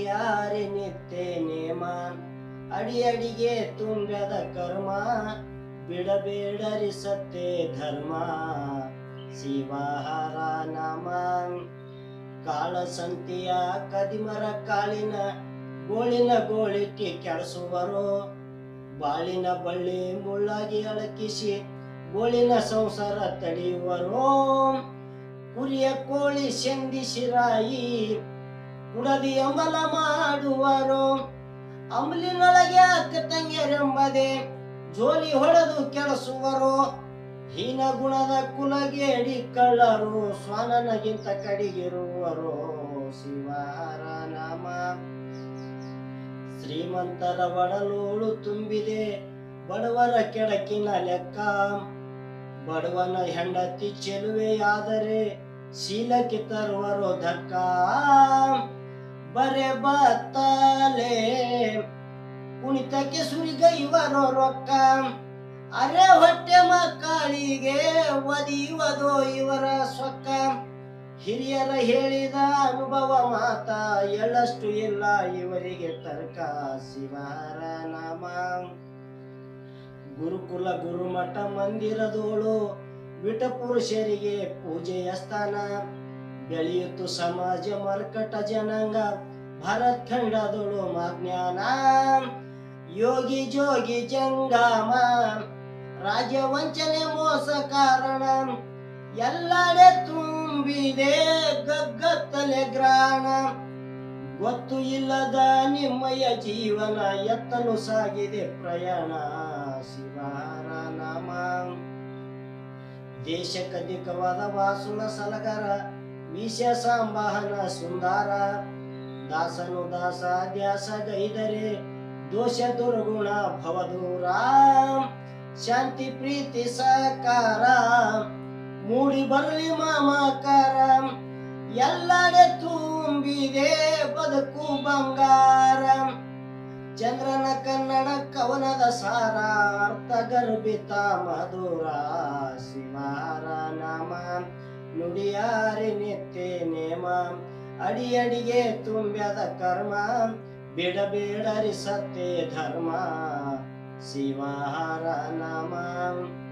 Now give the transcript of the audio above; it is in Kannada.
ನುಡಿಯಾರೆ ನಿತ್ಯ ನೇಮ ಅಡಿ ಅಡಿಗೆ ತುಂಬ್ಯದ ಕರ್ಮ ಬಿಡಬೇಡರಿ ಸತ್ಯ ಧರ್ಮ ಶಿವಹಾರ ನಾಮ ಕಾಳಸಂತಿಯ ಕದಿಮರ ಕಾಳಿನ ಗೋಳಿನ ಗೋಳಿಟ್ಟಿ ಕೆಳಸುವರು ಬಾಳಿನ ಬಳ್ಳಿ ಮುಳ್ಳಾಗಿ ಅಳಕಿಸಿ ಗೋಳಿನ ಸಂಸಾರ ತಡೆಯುವರು ಕುರಿಯ ಕೋಳಿ ಶಂದಿಸಿರಾಯಿ ಕುಡದಿ ಅಂಬಲ ಮಾಡುವರು ಅಂಬಲಿನೊಳಗೆ ಅಕ್ಕ ತಂಗಿಯರೆಂಬದೆ ಜೋಲಿ ಹೊಡೆದು ಕೆಲಸುವರು ಹೀನ ಗುಣದ ಕುಲಗೇಡಿ ಕಳ್ಳರು ಸ್ವಾನನಗಿಂತ ಕಡಿಗಿರುವರು ಶಿವಾರ ನಾಮ ಶ್ರೀಮಂತರ ಒಡಲೋಳು ತುಂಬಿದೆ ಬಡವರ ಕೆಡಕಿನ ಲೆಕ್ಕ ಬಡವನ ಹೆಂಡತಿ ಚೆಲುವೆಯಾದರೆ ಶೀಲಕ್ಕೆ ತರುವರು ಧಕ್ಕ ಬರೆ ಬತ್ತಲೆ ಕುಣಿತಕ್ಕೆ ಸುರಿಗೈವರು ರೊಕ್ಕ ಅರೆ ಹೊಟ್ಟೆ ಮಕ್ಕಳಿಗೆ ಒದಿಯುವುದೋ ಇವರ ಸೊಕ್ಕ ಹಿರಿಯರ ಹೇಳಿದ ಅನುಭವ ಮಾತ ಎಳ್ಳಷ್ಟು ಇಲ್ಲ ಇವರಿಗೆ ತರ್ಕ ಶಿವರ ನಾಮ ಗುರುಕುಲ ಗುರುಮಠ ಮಂದಿರದೋಳು ವಿಟ ಪುರುಷರಿಗೆ ಪೂಜೆಯ ಸ್ಥಾನ ಬೆಳೆಯಿತು ಸಮಾಜ ಮರ್ಕಟ ಜನಾಂಗ ಭಾರತ್ ಖಂಡದೋಳು ಮಾಜ್ಞಾನ ಯೋಗಿ ಜೋಗಿ ಜಂಗಾಮ ರಾಜ್ಯ ವಂಚನೆ ಮೋಸ ಕಾರಣ ಎಲ್ಲೆಡೆ ತುಂಬಿದೆ ಗಗ್ಗತ್ತಲೆ ಗ್ರಾಣ ಗೊತ್ತು ಇಲ್ಲದ ನಿಮ್ಮಯ ಜೀವನ ಎತ್ತಲು ಸಾಗಿದೆ ಪ್ರಯಾಣ ಶಿವಾರ ನಾಮ ದೇಶಕ್ಕಧಿಕವಾದ ವಾಸುನ ಸಲಗರ ವಿಷ ಸಂವಹನ ಸುಂದರ ದಾಸನು ದಾಸ ದ್ಯಾಸ ಗೈದರೆ ದೋಷ ದುರ್ಗುಣ ಭವದೂರ ಶಾಂತಿ ಪ್ರೀತಿ ಸಹಕಾರ ಮೂಡಿ ಬರಲಿ ಮಾಮಕಾರ ಎಲ್ಲೆಡೆ ತುಂಬಿದೆ ಬದುಕು ಬಂಗಾರ ಚಂದ್ರನ ಕನ್ನಡ ಕವನದ ಸಾರ ಅರ್ಥ ಗರ್ಭಿತ ಮಧುರ ಶಿವಾರ ನಾಮ ನುಡಿಯಾರಿ ನಿತ್ಯ ನೇಮ ಅಡಿ ಅಡಿಗೆ ತುಂಬ್ಯದ ಕರ್ಮ ಬಿಡಬೇಡರಿ ಸತ್ಯ ಧರ್ಮ ಶಿವಾರ ನಾಮ